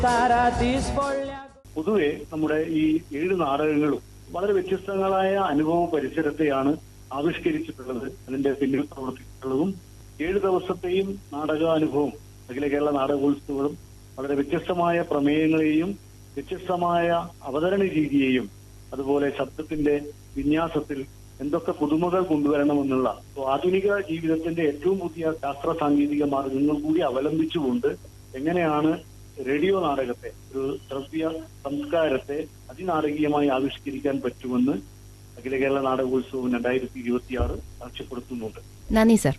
പൊതുവെ നമ്മുടെ ഈ ഏഴ് നാടകങ്ങളും വളരെ വ്യത്യസ്തങ്ങളായ അനുഭവ പരിസരത്തെയാണ് ആവിഷ്കരിച്ചിട്ടുള്ളത് അതിന്റെ പിന്നിൽ പ്രവർത്തിച്ചിട്ടുള്ളതും ഏഴ് ദിവസത്തെയും നാടകാനുഭവം അഖില കേരള നാടകോത്സവങ്ങളും വളരെ വ്യത്യസ്തമായ പ്രമേയങ്ങളെയും വ്യത്യസ്തമായ അവതരണ രീതിയെയും അതുപോലെ ശബ്ദത്തിന്റെ വിന്യാസത്തിൽ എന്തൊക്കെ പുതുമകൾ കൊണ്ടുവരണമെന്നുള്ള so ആധുനിക ജീവിതത്തിന്റെ ഏറ്റവും പുതിയ ശാസ്ത്ര സാങ്കേതിക മാർഗങ്ങൾ കൂടി അവലംബിച്ചുകൊണ്ട് എങ്ങനെയാണ് റേഡിയോ നാടകത്തെ ഒരു ശ്രവ്യ സംസ്കാരത്തെ അതിനാടകീയമായി ആവിഷ്കരിക്കാൻ പറ്റുമെന്ന് അഖില കേരള നാടകോത്സവം രണ്ടായിരത്തി ഇരുപത്തിയാറ് സാക്ഷ്യപ്പെടുത്തുന്നുണ്ട് നന്ദി സർ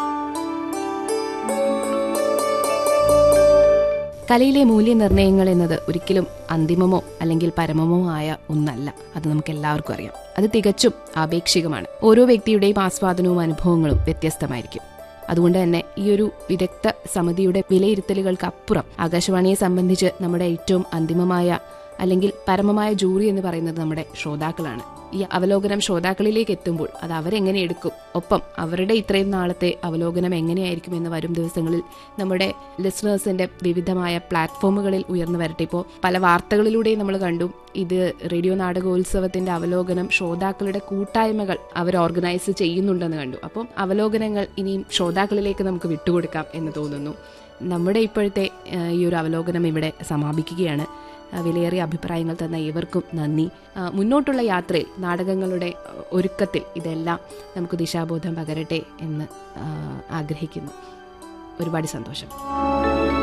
കലയിലെ മൂല്യനിർണ്ണയങ്ങൾ എന്നത് ഒരിക്കലും അന്തിമമോ അല്ലെങ്കിൽ പരമമോ ആയ ഒന്നല്ല അത് നമുക്ക് എല്ലാവർക്കും അറിയാം അത് തികച്ചും ആപേക്ഷികമാണ് ഓരോ വ്യക്തിയുടെയും ആസ്വാദനവും അനുഭവങ്ങളും വ്യത്യസ്തമായിരിക്കും അതുകൊണ്ട് തന്നെ ഈ ഒരു വിദഗ്ധ സമിതിയുടെ വിലയിരുത്തലുകൾക്ക് അപ്പുറം ആകാശവാണിയെ സംബന്ധിച്ച് നമ്മുടെ ഏറ്റവും അന്തിമമായ അല്ലെങ്കിൽ പരമമായ ജൂറി എന്ന് പറയുന്നത് നമ്മുടെ ശ്രോതാക്കളാണ് ഈ അവലോകനം ശ്രോതാക്കളിലേക്ക് എത്തുമ്പോൾ അത് അവരെങ്ങനെ എടുക്കും ഒപ്പം അവരുടെ ഇത്രയും നാളത്തെ അവലോകനം എങ്ങനെയായിരിക്കും എന്ന് വരും ദിവസങ്ങളിൽ നമ്മുടെ ലിസണേഴ്സിന്റെ വിവിധമായ പ്ലാറ്റ്ഫോമുകളിൽ ഉയർന്നു വരട്ടെ ഇപ്പോൾ പല വാർത്തകളിലൂടെയും നമ്മൾ കണ്ടു ഇത് റേഡിയോ നാടകോത്സവത്തിന്റെ അവലോകനം ശ്രോതാക്കളുടെ കൂട്ടായ്മകൾ അവർ ഓർഗനൈസ് ചെയ്യുന്നുണ്ടെന്ന് കണ്ടു അപ്പം അവലോകനങ്ങൾ ഇനിയും ശ്രോതാക്കളിലേക്ക് നമുക്ക് വിട്ടുകൊടുക്കാം എന്ന് തോന്നുന്നു നമ്മുടെ ഇപ്പോഴത്തെ ആ, ഈ ഒരു അവലോകനം ഇവിടെ സമാപിക്കുകയാണ് ആ, വിലയേറിയ അഭിപ്രായങ്ങൾ തന്ന ഏവർക്കും നന്ദി ആ, മുന്നോട്ടുള്ള യാത്രയിൽ നാടകങ്ങളുടെ ആ, ഒരുക്കത്തിൽ ഇതെല്ലാം നമുക്ക് ദിശാബോധം പകരട്ടെ എന്ന് ആ, ആഗ്രഹിക്കുന്നു ഒരുപാട് സന്തോഷം